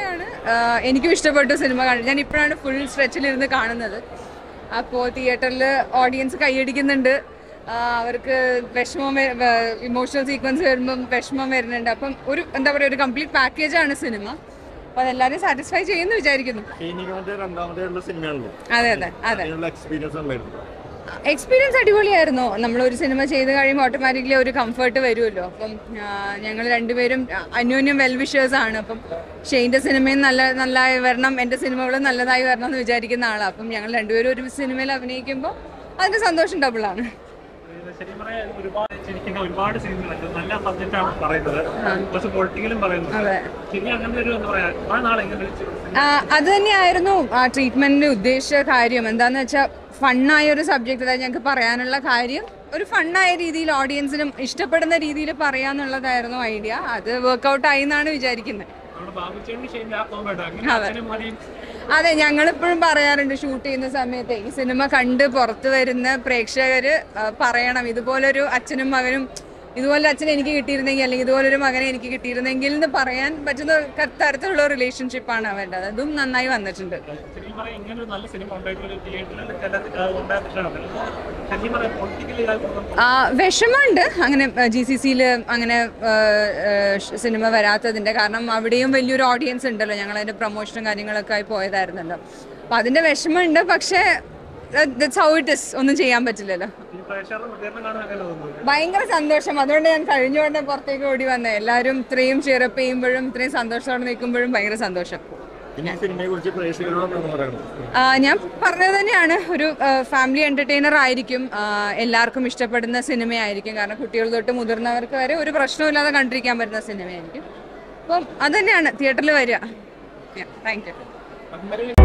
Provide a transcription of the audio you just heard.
സിനിമയാണ് ആഹ് എനിക്കും ഇഷ്ടപ്പെട്ടു സിനിമ കാണാൻ ഞാൻ ഇപ്പോഴാണ് ഫുൾ സ്ട്രെച്ചിലിരുന്ന് കാണുന്നത് അപ്പോൾ തിയേറ്ററിൽ ഓഡിയൻസ് കൈയടിക്കുന്നുണ്ട് ആഹ് അവർക്ക് വിഷമം ഇമോഷണൽ സീക്വൻസ് വരുമ്പം വിഷമം വരുന്നുണ്ട് അപ്പം ഒരു എന്താ പറയുക ഒരു കംപ്ലീറ്റ് പാക്കേജാണ് സിനിമ അപ്പോൾ അതെല്ലാവരും സാറ്റിസ്ഫൈ ചെയ്യുമെന്ന് വിചാരിക്കുന്നു സൈനികന്റെ രണ്ടാമത്തെ ഉള്ള സിനിമയാണല്ലോ അതെ അതെ അതെ അതിനുള്ള എക്സ്പീരിയൻസ് ഉണ്ടായിരുന്നു എക്സ്പീരിയൻസ് അടിപൊളിയായിരുന്നു നമ്മൾ ഒരു സിനിമ ചെയ്ത് കഴിയുമ്പോൾ ഓട്ടോമാറ്റിക്കലി ഒരു കംഫർട്ട് വരുമല്ലോ അപ്പം ഞങ്ങൾ രണ്ടുപേരും അന്യോന്യം വെൽ വിഷേഴ്സ് ആണ് അപ്പം ഷെയ്ൻ്റെ സിനിമയും നല്ല നല്ലതായി വരണം എൻ്റെ സിനിമകളും നല്ലതായി വരണം എന്ന് വിചാരിക്കുന്ന ആളാണ് അപ്പം ഞങ്ങൾ രണ്ടുപേരും ഒരു സിനിമയിൽ അഭിനയിക്കുമ്പോൾ അതിൻ്റെ സന്തോഷം ഡബിളാണ് ശരിക്കും പറയാൻ ഒരുപാട് ചിരിക്കുന്ന ഒരുപാട് സിനിമകളുണ്ട് നല്ല സബ്ജക്റ്റാണ് പറയുന്നത് കുറച്ച് പൊളിറ്റിക്കലും പറയുന്നത് അതെ ശരിക്കും അങ്ങനെ ഒരു എന്താ പറയാ കുറെ നാളെ ഇങ്ങനെ വിളിച്ചു ആ, അത് തന്നെയായിരുന്നു ആ ട്രീറ്റ്മെന്റിന്റെ ഉദ്ദേശിച്ച കാര്യം എന്താന്ന് വെച്ചാൽ ഫണ്ണായ ഒരു സബ്ജക്റ്റ് അതായത് ഞങ്ങൾക്ക് പറയാനുള്ള കാര്യം ഒരു ഫണ്ണായ രീതിയിൽ ഓഡിയൻസിനും ഇഷ്ടപ്പെടുന്ന രീതിയിൽ പറയാന്നുള്ളതായിരുന്നു ഐഡിയ അത് വർക്ക്ഔട്ട് ആയി എന്നാണ് വിചാരിക്കുന്നത് നമ്മുടെ ബാബുച്ചേണ്ടി ശരി ആ കോമ്പേട്ടോ അങ്ങനെ അതെ. അച്ഛനും മതിയും അതെ ഞങ്ങളിപ്പോഴും പറയാറുണ്ട് ഷൂട്ട് ചെയ്യുന്ന സമയത്ത് ഈ സിനിമ കണ്ട് പുറത്തു വരുന്ന പ്രേക്ഷകര് ആ, പറയണം ഇതുപോലൊരു അച്ഛനും മകനും ഇതുപോലെ അച്ഛൻ എനിക്ക് കിട്ടിയിരുന്നെങ്കിൽ അല്ലെങ്കിൽ ഇതുപോലൊരു മകനെ എനിക്ക് കിട്ടിയിരുന്നെങ്കിൽ എന്ന് പറയാൻ പറ്റുന്ന ക- തരത്തിലുള്ള റിലേഷൻഷിപ്പാണ് അവരുടെ അതും നന്നായി വന്നിട്ടുണ്ട് ശരിക്കും പറയാം ഇങ്ങനെ ഒരു നല്ല സിനിമ ഉണ്ടായിട്ടുള്ള തിയേറ്ററിൽ ചില ഉണ്ടായിട്ടാണ് ശരിക്കും പറയാം പൊളിറ്റിക്കലി ആ, വിഷമമുണ്ട് അങ്ങനെ ജി സി സിയിൽ അങ്ങനെ ആ, ആ, ഷ് സിനിമ വരാത്തതിൻ്റെ കാരണം അവിടെയും വലിയൊരു ഓഡിയൻസ് ഉണ്ടല്ലോ ഞങ്ങൾ അതിൻ്റെ പ്രൊമോഷനും കാര്യങ്ങളൊക്കെ ആയി പോയതായിരുന്നല്ലോ അപ്പം അതിൻ്റെ വിഷമമുണ്ട് പക്ഷേ ദറ്റ്സ് ഹൗ ഇറ്റ് ഇസ് ഒന്നും ചെയ്യാൻ പറ്റില്ലല്ലോ ഈ പ്രേക്ഷകരുടെ പ്രതികരണം കാണാൻ അങ്ങനെ തോന്നുന്നു ഭയങ്കര സന്തോഷം അതുകൊണ്ട് ഞാൻ കഴിഞ്ഞുകൊണ്ട് പുറത്തേക്ക് ഓടി വന്നത് എല്ലാവരും ഇത്രയും ചെറുപ്പ് ചെയ്യുമ്പോഴും ഇത്രയും സന്തോഷത്തോടെ നിൽക്കുമ്പോഴും ഭയങ്കര സന്തോഷം ഇനി ഈ സിനിമയെ കുറിച്ച് പ്രേക്ഷകരോട് എന്ന് പറയുന്നത് ആ, ഞാൻ പറഞ്ഞത് തന്നെയാണ് ഒരു ഫാമിലി എന്റർടൈനർ ആയിരിക്കും ആ, എല്ലാവർക്കും ഇഷ്ടപ്പെടുന്ന സിനിമയായിരിക്കും കാരണം കുട്ടികൾ തൊട്ട് മുതിർന്നവർക്ക് വരെ ഒരു പ്രശ്നമില്ലാതെ കണ്ടിരിക്കാൻ പറ്റുന്ന സിനിമയായിരിക്കും അപ്പം അത് തന്നെയാണ് തിയേറ്ററിൽ വരിക താങ്ക് യു അന്നേരം